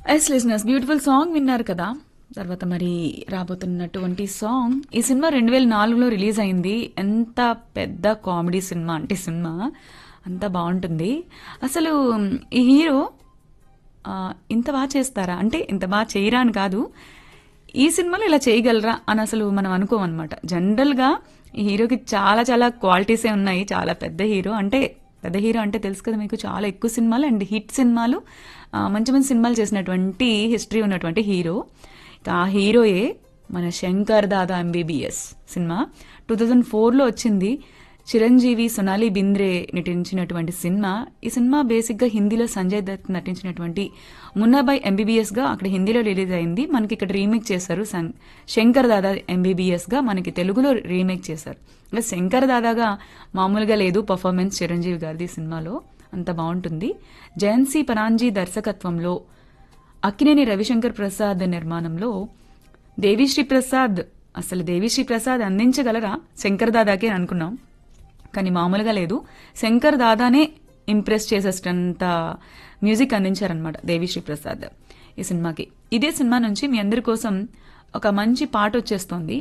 yes లిజినెస్ beautiful song విన్నారు కదా తర్వాత మరి రాబోతున్నటువంటి సాంగ్ ఈ సినిమా రెండు వేల నాలుగులో రిలీజ్ అయింది ఎంత పెద్ద కామెడీ సినిమా అంటే సినిమా అంత బాగుంటుంది అసలు ఈ హీరో ఆ, ఇంత బాగా చేస్తారా అంటే ఇంత బాగా చేయరా అని కాదు ఈ సినిమాలో ఇలా చేయగలరా అని అసలు మనం అనుకోమన్నమాట జనరల్గా ఈ హీరోకి చాలా చాలా క్వాలిటీసే ఉన్నాయి చాలా పెద్ద హీరో అంటే పెద్ద హీరో అంటే తెలుసు కదా మీకు చాలా ఎక్కువ సినిమాలు అండ్ హిట్ సినిమాలు ఆ, మంచి మంచి సినిమాలు చేసినటువంటి హిస్టరీ ఉన్నటువంటి హీరో ఇక ఆ హీరోయే మన Shankar Dada MBBS cinema two thousand ఫోర్లో వచ్చింది చిరంజీవి సొనాలి బింద్రే నటించినటువంటి సినిమా ఈ సినిమా బేసిక్గా హిందీలో సంజయ్ దత్ నటించినటువంటి మున్నాబాయ్ ఎంబీబీఎస్ గా అక్కడ హిందీలో రిలీజ్ అయింది మనకి ఇక్కడ రీమేక్ చేశారు సం- శంకర్ దాదా ఎంబీబీఎస్ గా మనకి తెలుగులో రీమేక్ చేశారు ఇంకా శంకర్ దాదాగా మామూలుగా లేదు పర్ఫార్మెన్స్ చిరంజీవి గారిది సినిమాలో అంత బాగుంటుంది జయంతి పరాంజీ దర్శకత్వంలో అక్కినేని రవిశంకర్ ప్రసాద్ నిర్మాణంలో దేవిశ్రీ ప్రసాద్ అసలు దేవిశ్రీ ప్రసాద్ అందించగలరా శంకర్ దాదాకే అనుకున్నాం కానీ మామూలుగా లేదు శంకర్ దాదానే ఇంప్రెస్ చేసేటంత మ్యూజిక్ అందించారనమాట దేవిశ్రీ ప్రసాద్ ఈ సినిమాకి ఇదే సినిమా నుంచి మీ అందరి కోసం ఒక మంచి పాట వచ్చేస్తోంది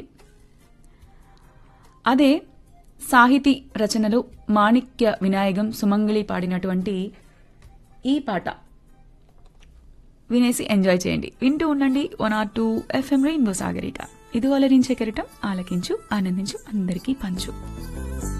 అదే సాహితీ రచనలో మాణిక్య వినాయకం సుమంగళి పాడినటువంటి ఈ పాట వినేసి ఎంజాయ్ చేయండి వింటూ ఉండండి వన్ ఆర్ టూ ఎఫ్ఎం రెయిన్బో సాగరిక ఇది అలరించే కెరటం ఆలకించు ఆనందించు అందరికీ పంచు